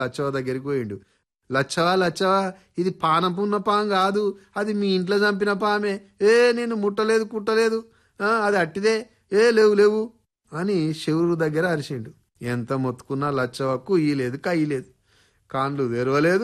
లచ్చవ దగ్గరికి పోయిండు లచ్చవా లచ్చవా ఇది పానపున్న పాం కాదు అది మీ ఇంట్లో చంపిన పామే ఏ నేను ముట్టలేదు కుట్టలేదు ఆ, అది అట్టిదే ఏ లేవు లేవు అని శివుడు దగ్గర అరిచిండు ఎంత మొత్తుకున్నా లచ్చవకు ఇయ్యలేదు కయ్యలేదు కాన్లు తెరవలేదు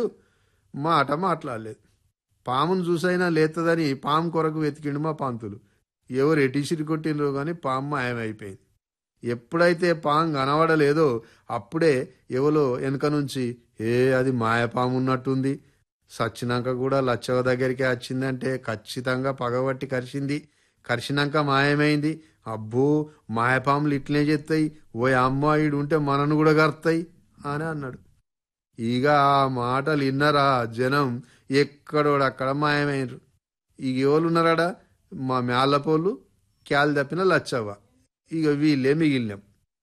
మాట మాట్లాడలేదు పామును చూసైనా లేతదని పాము కొరకు వెతికిండు మా పంతులు ఎవరు ఎటిసిరి కొట్టినరో కానీ పాము మాయమైపోయింది ఎప్పుడైతే పాము కనబడలేదో అప్పుడే ఎవలో వెనక నుంచి ఏ అది మాయపాము ఉన్నట్టుంది సచ్చినాక కూడా లచ్చవ దగ్గరికి వచ్చిందంటే ఖచ్చితంగా పగబట్టి కరిచింది కరిచినాక మాయమైంది అబ్బో మాయపాములు ఇట్లనే చేస్తాయి ఓ అమ్మాయిడు ఉంటే మనను కూడా కరుతాయి అని అన్నాడు ఇక ఆ మాటలు విన్నరా జనం ఎక్కడోడక్కడ మాయమైనరు ఇక ఎవరు ఉన్నారాడా మా మేళ్ళపోళ్ళు క్యాలు తప్పిన లచ్చవ్వ ఇక వీళ్ళే మిగిలినాం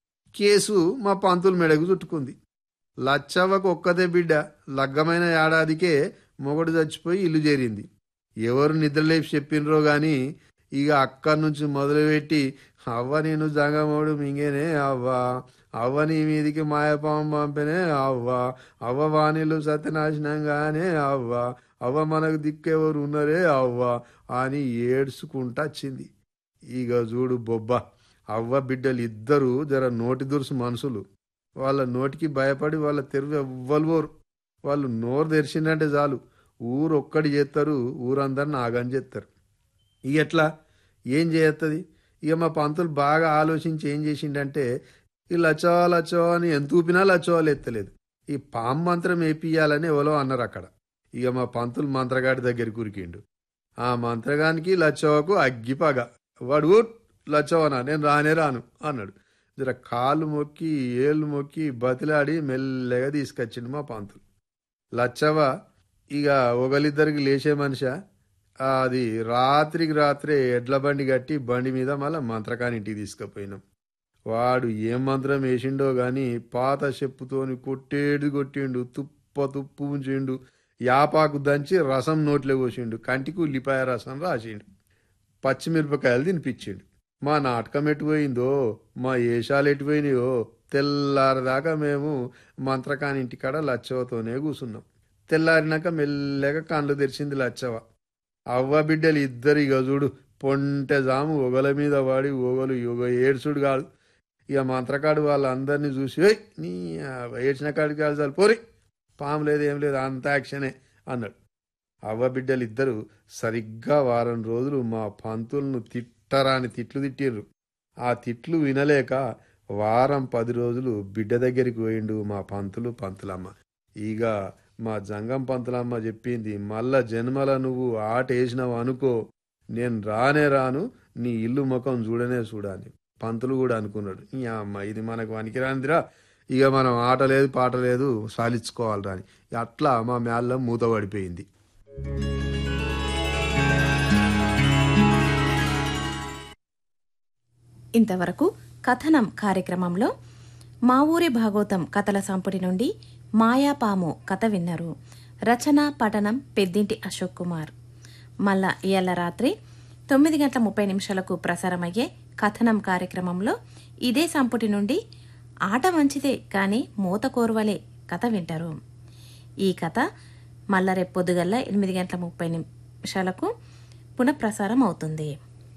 కేసు మా పంతులు మెడకు చుట్టుకుంది లచ్చవ్వకు ఒక్కదే బిడ్డ లగ్గమైన ఏడాదికే మొగడు చచ్చిపోయి ఇల్లు చేరింది ఎవరు నిద్రలేపి చెప్పినరో గాని ఇక అక్కడి నుంచి మొదలుపెట్టి అవ్వ నేను జంగమోడు మింగేనే అవ్వ అవ్వ నీ మీదికి మాయపాము పంపినే అవ్వ అవ్వ వాణిలు సత్యనాశనంగానే అవ్వ అవ్వ మనకు దిక్కెవరు ఉన్నరే అవ్వ అని ఏడ్చుకుంటా వచ్చింది ఇక చూడు బొబ్బ అవ్వ బిడ్డలు ఇద్దరు జర నోటి దురుసు మనుషులు వాళ్ళ నోటికి భయపడి వాళ్ళ తెరువు ఎవ్వలువోరు వాళ్ళు నోరు తెరిచిందంటే చాలు ఊరు ఒక్కడి చేస్తారు ఊరందరిని ఆగని చేస్తారు ఇక ఎట్లా ఏం చేస్తుంది ఇక మా పంతులు బాగా ఆలోచించి ఏం చేసిండంటే ఈ లచ్చో లచ్చో అని ఎంత ఊపినా లచ్చోలు ఎత్తలేదు ఈ పాము మంత్రం వేపియాలని ఎవరో అన్నారు అక్కడ ఇక మా పంతులు మంత్రగాడి దగ్గరికి ఉరికిండు ఆ మంత్రగానికి లచ్చవకు అగ్గిపగ వాడు "ఊట్, లచ్చవనా నేను రానే రాను అన్నాడు జర కాళ్ళు మొక్కి ఏళ్ళు మొక్కి బతిలాడి మెల్లగా తీసుకొచ్చిండు మా పంతులు లచ్చవ ఇక ఒకలిద్దరికి లేచే మనిషా అది రాత్రికి రాత్రే ఎడ్ల బండి కట్టి బండి మీద మళ్ళా మంత్రకాని ఇంటికి తీసుకుపోయినాం వాడు ఏం మంత్రం వేసిండో గాని పాత చెప్పుతోని కొట్టేడు కొట్టిండు తుప్ప తుప్పు ఉంచిండు యాపాకు దంచి రసం నోట్లో పోసిండు కంటికి ఉల్లిపాయ రసం రాసిండు పచ్చిమిరపకాయలు తినిపించిండు మా నాటకం ఎటుపోయిందో మా ఏషాలు ఎటుపోయినాయో తెల్లారదాకా మేము మంత్రకాని ఇంటికాడ లచ్చవతోనే కూసున్నాం తెల్లారినాక మెల్లగా కళ్ళు తెరిచింది లచ్చవ అవ్వ బిడ్డలు ఇద్దరు ఇక చూడు పొంటె జాము ఒగల మీద వాడి ఒగలు యుగ ఏడ్చుడు కాదు ఇక మంత్రకాడు వాళ్ళందరినీ చూసి "ఏయ్, నీ ఆ ఏడ్చిన కాడికి కాల్చాలి పోరి పాము లేదు ఏం లేదు అంత యాక్షనే అన్నాడు అవ్వ బిడ్డలు ఇద్దరు సరిగ్గా వారం రోజులు మా పంతులను తిట్టరాని తిట్లు తిట్టిర్రు ఆ తిట్లు వినలేక వారం పది రోజులు బిడ్డ దగ్గరికి పోయిండు మా పంతులు పంతులమ్మ ఇక మా జంగం పంతులమ్మ చెప్పింది మళ్ళా జన్మల నువ్వు ఆట వేసినావు అనుకో నేను రానే రాను నీ ఇల్లు ముఖం చూడనే చూడాలి పంతులు కూడా అనుకున్నాడు ఈ అమ్మ ఇది మనకు వనికిరానిదిరా ఇక మనం ఆట లేదు పాట లేదు సాలించుకోవాలి రాని అట్లా మా మేళ్ళ మూత పడిపోయింది ఇంతవరకు కథనం కార్యక్రమంలో మా ఊరి భాగవతం కథల సంపుటి నుండి మాయాపాము కథ విన్నారు రచన పఠనం పెద్దింటి అశోక్ కుమార్ మళ్ళా ఇయాల రాత్రి తొమ్మిది గంటల ముప్పై నిమిషాలకు ప్రసారమయ్యే కథనం కార్యక్రమంలో ఇదే సంపుటి నుండి ఆట మంచిదే కానీ మూత కోరువలే కథ వింటారు ఈ కథ మళ్ళా రేపు పొద్దుగల్లా ఎనిమిది గంటల ముప్పై నిమిషాలకు పునఃప్రసారం అవుతుంది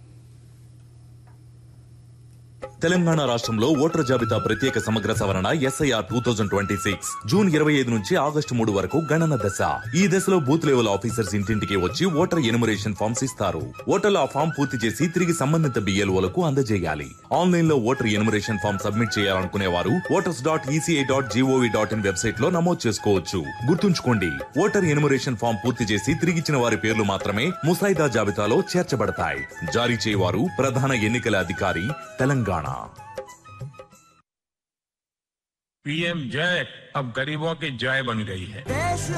తెలంగాణ రాష్ట్రంలో ఓటర్ జాబితా ప్రత్యేక సమగ్ర సవరణ SIR two thousand twenty six June ఇరవై ఐదు నుంచి ఆగస్టు మూడు వరకు గణన దశ ఈ దశలో బూత్ లెవెల్ ఆఫీసర్స్ ఇంటింటికి వచ్చి ఓటర్ ఎనుమరేషన్ ఫామ్స్ ఇస్తారు ఓటర్లు ఆ ఫామ్ పూర్తి చేసి తిరిగి సంబంధిత బిఎల్ఓలకు అందజేయాలి ఆన్లైన్ లో ఓటర్ ఎనుమరేషన్ ఫామ్ సబ్మిట్ చేయాలనుకునే వారు voters dot ECI dot GOV dot in website లో నమోదు చేసుకోవచ్చు గుర్తుంచుకోండి ఓటర్ ఎనుమరేషన్ ఫామ్ పూర్తి చేసి తిరిగిచ్చిన వారి పేర్లు మాత్రమే ముసాయిదా జాబితాలో చేర్చబడతాయి జారీ చేయవారు ప్రధాన ఎన్నికల అధికారి తెలంగాణ पीएम जय अब गरीबों की जय बन गई है